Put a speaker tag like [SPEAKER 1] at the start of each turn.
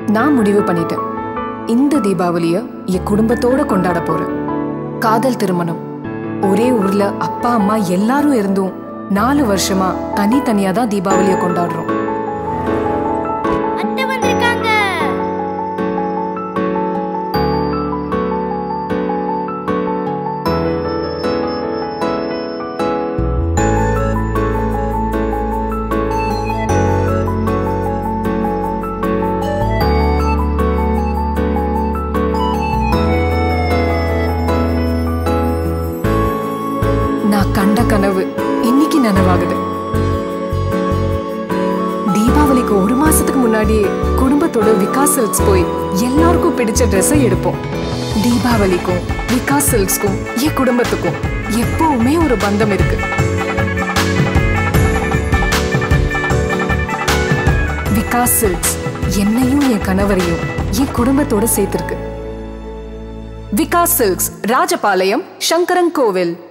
[SPEAKER 1] நான் முடிவு பண்ணிட்டேன் இந்த தீபாவளிய என் குடும்பத்தோட கொண்டாட போறேன் காதல் திருமணம் ஒரே ஊர்ல அப்பா அம்மா எல்லாரும் இருந்தும் நாலு வருஷமா தனித்தனியா தான் தீபாவளிய கொண்டாடுறோம்
[SPEAKER 2] அத்தை வந்திருக்காங்க
[SPEAKER 1] நான் கண்ட கனவு இன்னைக்கு நனவாகுது தீபாவளிக்கு ஒரு மாசத்துக்கு முன்னாடியே குடும்பத்தோட விகாஸ் சில்க்ஸ் போய் எல்லாருக்கும் பிடிச்ச ட்ரெஸ்ஸை எடுப்போம் தீபாவளிக்கும் விகாஸ் சில்க்ஸ்க்கும் என் குடும்பத்துக்கும் எப்பவுமே ஒரு பந்தம் இருக்கு விகாஸ் சில்க்ஸ் என்னையும் என் கணவரையும் என் குடும்பத்தோட சேர்த்திருக்கு விகாஸ் சில்க்ஸ் ராஜபாளையம் சங்கரன் கோவில்